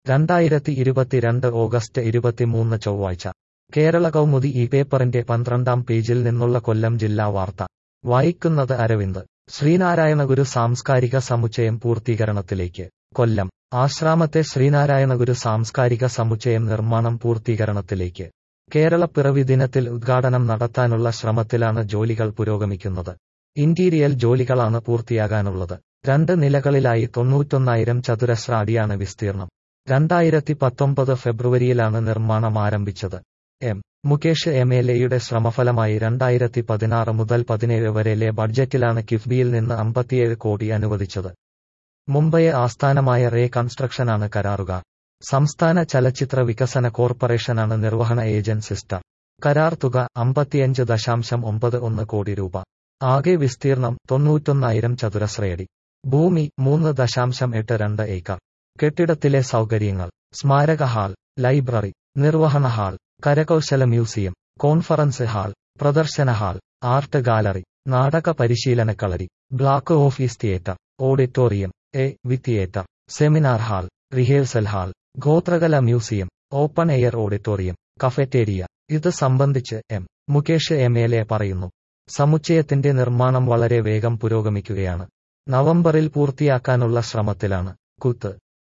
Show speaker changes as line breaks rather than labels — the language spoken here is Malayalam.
രണ്ടായിരത്തി ഇരുപത്തിരണ്ട് ഓഗസ്റ്റ് ഇരുപത്തിമൂന്ന് ചൊവ്വാഴ്ച കേരള കൗമുദി ഈ പേപ്പറിന്റെ പന്ത്രണ്ടാം പേജിൽ നിന്നുള്ള കൊല്ലം ജില്ലാ വാർത്ത വായിക്കുന്നത് അരവിന്ദ് ശ്രീനാരായണഗുരു സാംസ്കാരിക സമുച്ചയം പൂർത്തീകരണത്തിലേക്ക് കൊല്ലം ആശ്രാമത്തെ ശ്രീനാരായണഗുരു സാംസ്കാരിക സമുച്ചയം നിർമ്മാണം പൂർത്തീകരണത്തിലേക്ക് കേരളപ്പിറവി ദിനത്തിൽ ഉദ്ഘാടനം നടത്താനുള്ള ശ്രമത്തിലാണ് ജോലികൾ പുരോഗമിക്കുന്നത് ഇന്റീരിയൽ ജോലികളാണ് പൂർത്തിയാകാനുള്ളത് രണ്ട് നിലകളിലായി തൊണ്ണൂറ്റൊന്നായിരം ചതുരശ്ര അടിയാണ് വിസ്തീർണം രണ്ടായിരത്തി പത്തൊമ്പത് ഫെബ്രുവരിയിലാണ് നിർമ്മാണം ആരംഭിച്ചത് എം മുകേഷ് എം എൽ എയുടെ ശ്രമഫലമായി രണ്ടായിരത്തി പതിനാറ് മുതൽ പതിനേഴ് വരെയിലെ ബഡ്ജറ്റിലാണ് കിഫ്ബിയിൽ നിന്ന് അമ്പത്തിയേഴ് കോടി അനുവദിച്ചത് മുംബൈ ആസ്ഥാനമായ റേ കൺസ്ട്രക്ഷനാണ് കരാറുകാർ സംസ്ഥാന ചലച്ചിത്ര വികസന കോർപ്പറേഷനാണ് നിർവഹണ ഏജൻസിസ്റ്റർ കരാർ തുക അമ്പത്തിയഞ്ച് ദശാംശം ഒമ്പത് ഒന്ന് കോടി രൂപ ആകെ വിസ്തീർണം തൊണ്ണൂറ്റൊന്നായിരം ചതുരശ്രയടി ഭൂമി മൂന്ന് ദശാംശം എട്ട് രണ്ട് ഏക്കർ കെട്ടിടത്തിലെ സൗകര്യങ്ങൾ സ്മാരക ഹാൾ ലൈബ്രറി നിർവഹണ ഹാൾ കരകൗശല മ്യൂസിയം കോൺഫറൻസ് ഹാൾ പ്രദർശന ഹാൾ ആർട്ട് ഗാലറി നാടക പരിശീലന കളരി block office theatre auditorium A V theatre seminar hall rehearsal hall ഗോത്രകല museum open air auditorium cafeteria ഇത് സംബന്ധിച്ച് M Mukesh M L A പറയുന്നു സമുച്ചയത്തിന്റെ നിർമ്മാണം വളരെ വേഗം പുരോഗമിക്കുകയാണ് നവംബറിൽ പൂർത്തിയാക്കാനുള്ള ശ്രമത്തിലാണ് കുത്ത്